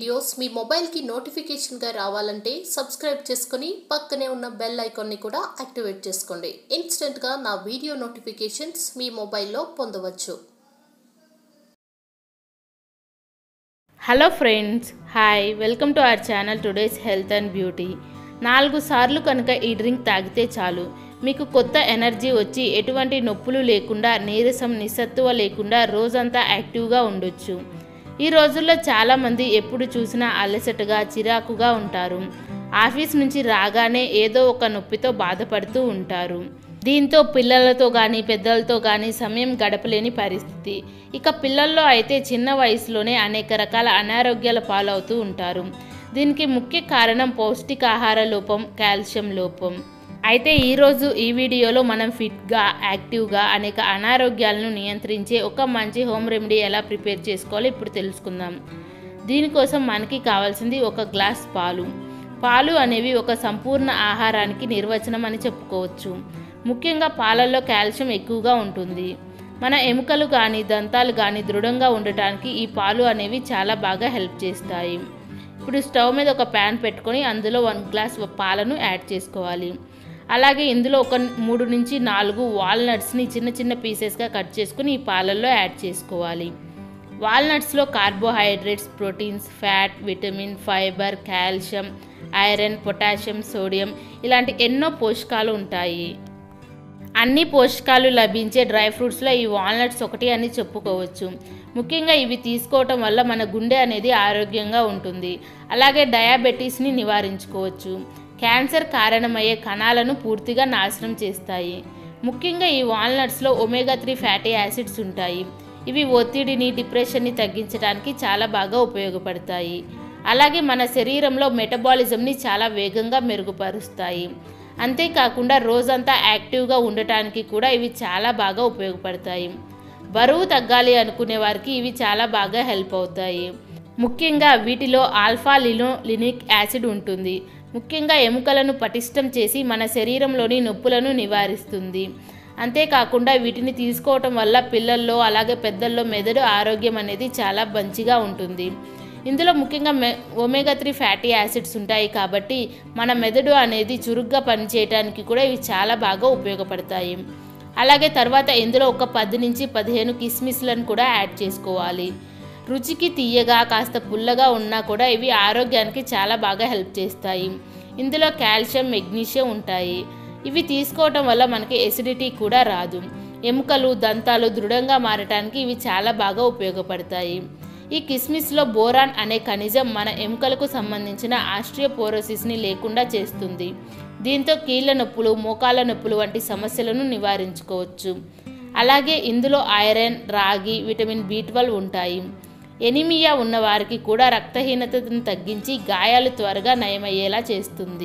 videos మీ మొబైల్కి నోటిఫికేషన్గా రావాలంటే సబ్స్క్రైబ్ చేసుకొని పక్కనే ఉన్న బెల్ ఐకాన్ని కూడా యాక్టివేట్ చేసుకోండి ఇన్స్టెంట్గా నా వీడియో నోటిఫికేషన్స్ మీ మొబైల్లో పొందవచ్చు hello friends hi welcome to our channel today's health and beauty నాలుగు సార్లు కనుక ఈ డ్రింక్ తాగితే చాలు మీకు కొత్త ఎనర్జీ వచ్చి ఎటువంటి నొప్పులు లేకుండా నీరసం నిస్సత్తువ లేకుండా రోజంతా యాక్టివ్గా ఉండొచ్చు ఈ రోజుల్లో చాలామంది ఎప్పుడు చూసినా అలసటగా చిరాకుగా ఉంటారు ఆఫీస్ నుంచి రాగానే ఏదో ఒక నొప్పితో బాధపడుతూ ఉంటారు దీంతో పిల్లలతో కానీ పెద్దలతో కానీ సమయం గడపలేని పరిస్థితి ఇక పిల్లల్లో అయితే చిన్న వయసులోనే అనేక రకాల అనారోగ్యాల పాలవుతూ ఉంటారు దీనికి ముఖ్య కారణం పౌష్టికాహార లోపం కాల్షియం లోపం అయితే ఈరోజు ఈ వీడియోలో మనం ఫిట్గా యాక్టివ్గా అనేక అనారోగ్యాలను నియంత్రించే ఒక మంచి హోమ్ రెమెడీ ఎలా ప్రిపేర్ చేసుకోవాలో ఇప్పుడు తెలుసుకుందాం దీనికోసం మనకి కావాల్సింది ఒక గ్లాస్ పాలు పాలు అనేవి ఒక సంపూర్ణ ఆహారానికి నిర్వచనం అని చెప్పుకోవచ్చు ముఖ్యంగా పాలల్లో కాల్షియం ఎక్కువగా ఉంటుంది మన ఎముకలు కానీ దంతాలు కానీ దృఢంగా ఉండటానికి ఈ పాలు అనేవి చాలా బాగా హెల్ప్ చేస్తాయి ఇప్పుడు స్టవ్ మీద ఒక ప్యాన్ పెట్టుకొని అందులో వన్ గ్లాస్ పాలను యాడ్ చేసుకోవాలి అలాగే ఇందులో ఒక మూడు నుంచి నాలుగు వాల్నట్స్ని చిన్న చిన్న పీసెస్గా కట్ చేసుకుని ఈ పాలల్లో యాడ్ చేసుకోవాలి వాల్నట్స్లో carbohydrates proteins fat vitamin fibre calcium iron potassium sodium ఇలాంటి ఎన్నో పోషకాలు ఉంటాయి అన్ని పోషకాలు లభించే డ్రై ఫ్రూట్స్లో ఈ వాల్నట్స్ ఒకటి అని చెప్పుకోవచ్చు ముఖ్యంగా ఇవి తీసుకోవటం వల్ల మన గుండె అనేది ఆరోగ్యంగా ఉంటుంది అలాగే డయాబెటీస్ని నివారించుకోవచ్చు క్యాన్సర్ కారణమయ్యే కణాలను పూర్తిగా నాశనం చేస్తాయి ముఖ్యంగా ఈ వాల్నట్స్లో ఒమేగా త్రీ ఫ్యాటీ యాసిడ్స్ ఉంటాయి ఇవి ఒత్తిడిని డిప్రెషన్ని తగ్గించడానికి చాలా బాగా ఉపయోగపడతాయి అలాగే మన శరీరంలో మెటబాలిజంని చాలా వేగంగా మెరుగుపరుస్తాయి అంతేకాకుండా రోజంతా యాక్టివ్గా ఉండటానికి కూడా ఇవి చాలా బాగా ఉపయోగపడతాయి బరువు తగ్గాలి అనుకునే వారికి ఇవి చాలా బాగా హెల్ప్ అవుతాయి ముఖ్యంగా వీటిలో ఆల్ఫా లినో లినిక్ యాసిడ్ ఉంటుంది ముఖ్యంగా ఎముకలను పటిష్టం చేసి మన శరీరంలోని నొప్పులను నివారిస్తుంది అంతేకాకుండా వీటిని తీసుకోవటం వల్ల పిల్లల్లో అలాగే పెద్దల్లో మెదడు ఆరోగ్యం అనేది చాలా మంచిగా ఉంటుంది ఇందులో ముఖ్యంగా మె ఒమేగా త్రీ ఫ్యాటీ యాసిడ్స్ ఉంటాయి కాబట్టి మన మెదడు అనేది చురుగ్గా పనిచేయడానికి కూడా ఇవి చాలా బాగా ఉపయోగపడతాయి అలాగే తర్వాత ఇందులో ఒక పది నుంచి పదిహేను కిస్మిస్లను కూడా యాడ్ చేసుకోవాలి రుచికి తీయగా కాస్త పుల్లగా ఉన్నా కూడా ఇవి ఆరోగ్యానికి చాలా బాగా హెల్ప్ చేస్తాయి ఇందులో కాల్షియం మెగ్నీషియం ఉంటాయి ఇవి తీసుకోవటం వల్ల మనకి ఎసిడిటీ కూడా రాదు ఎముకలు దంతాలు దృఢంగా మారటానికి ఇవి చాలా బాగా ఉపయోగపడతాయి ఈ కిస్మిస్లో బోరాన్ అనే ఖనిజం మన ఎముకలకు సంబంధించిన ఆస్ట్రియోపోరోసిస్ని లేకుండా చేస్తుంది దీంతో కీళ్ళ నొప్పులు మోకాళ్ళ నొప్పులు వంటి సమస్యలను నివారించుకోవచ్చు అలాగే ఇందులో ఐరన్ రాగి విటమిన్ బి ట్వెల్వ్ ఉంటాయి ఎనిమియా ఉన్న వారికి కూడా రక్తహీనతను తగ్గించి గాయాలు త్వరగా నయమయ్యేలా చేస్తుంది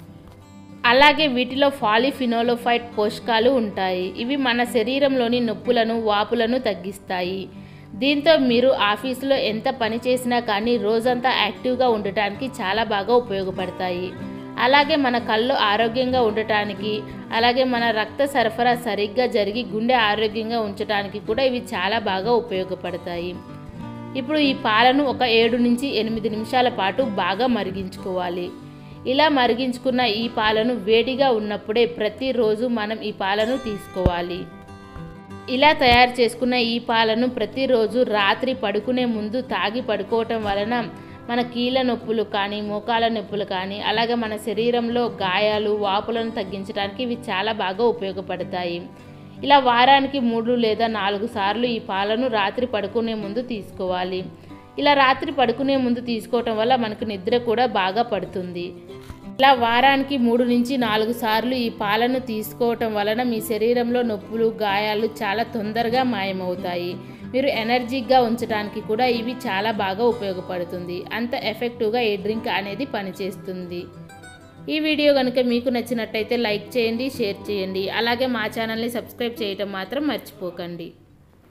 అలాగే వీటిలో ఫాలిఫినోలోఫైట్ పోషకాలు ఉంటాయి ఇవి మన శరీరంలోని నొప్పులను వాపులను తగ్గిస్తాయి దీంతో మీరు ఆఫీసులో ఎంత పని చేసినా కానీ రోజంతా యాక్టివ్గా ఉండటానికి చాలా బాగా ఉపయోగపడతాయి అలాగే మన కళ్ళు ఆరోగ్యంగా ఉండటానికి అలాగే మన రక్త సరఫరా సరిగ్గా జరిగి గుండె ఆరోగ్యంగా ఉంచడానికి కూడా ఇవి చాలా బాగా ఉపయోగపడతాయి ఇప్పుడు ఈ పాలను ఒక ఏడు నుంచి ఎనిమిది నిమిషాల పాటు బాగా మరిగించుకోవాలి ఇలా మరిగించుకున్న ఈ పాలను వేడిగా ఉన్నప్పుడే ప్రతిరోజు మనం ఈ పాలను తీసుకోవాలి ఇలా తయారు చేసుకున్న ఈ పాలను ప్రతిరోజు రాత్రి పడుకునే ముందు తాగి పడుకోవటం వలన మన కీళ్ళ నొప్పులు కానీ మోకాల నొప్పులు కానీ అలాగే మన శరీరంలో గాయాలు వాపులను తగ్గించడానికి ఇవి చాలా బాగా ఉపయోగపడతాయి ఇలా వారానికి మూడు లేదా నాలుగు సార్లు ఈ పాలను రాత్రి పడుకునే ముందు తీసుకోవాలి ఇలా రాత్రి పడుకునే ముందు తీసుకోవటం వల్ల మనకు నిద్ర కూడా బాగా పడుతుంది ఇలా వారానికి మూడు నుంచి నాలుగు సార్లు ఈ పాలను తీసుకోవటం వలన మీ శరీరంలో నొప్పులు గాయాలు చాలా తొందరగా మాయమవుతాయి మీరు ఎనర్జీగా ఉంచడానికి కూడా ఇవి చాలా బాగా ఉపయోగపడుతుంది అంత ఎఫెక్టివ్గా ఈ డ్రింక్ అనేది పనిచేస్తుంది ఈ వీడియో కనుక మీకు నచ్చినట్టయితే లైక్ చేయండి షేర్ చేయండి అలాగే మా ఛానల్ని సబ్స్క్రైబ్ చేయటం మాత్రం మర్చిపోకండి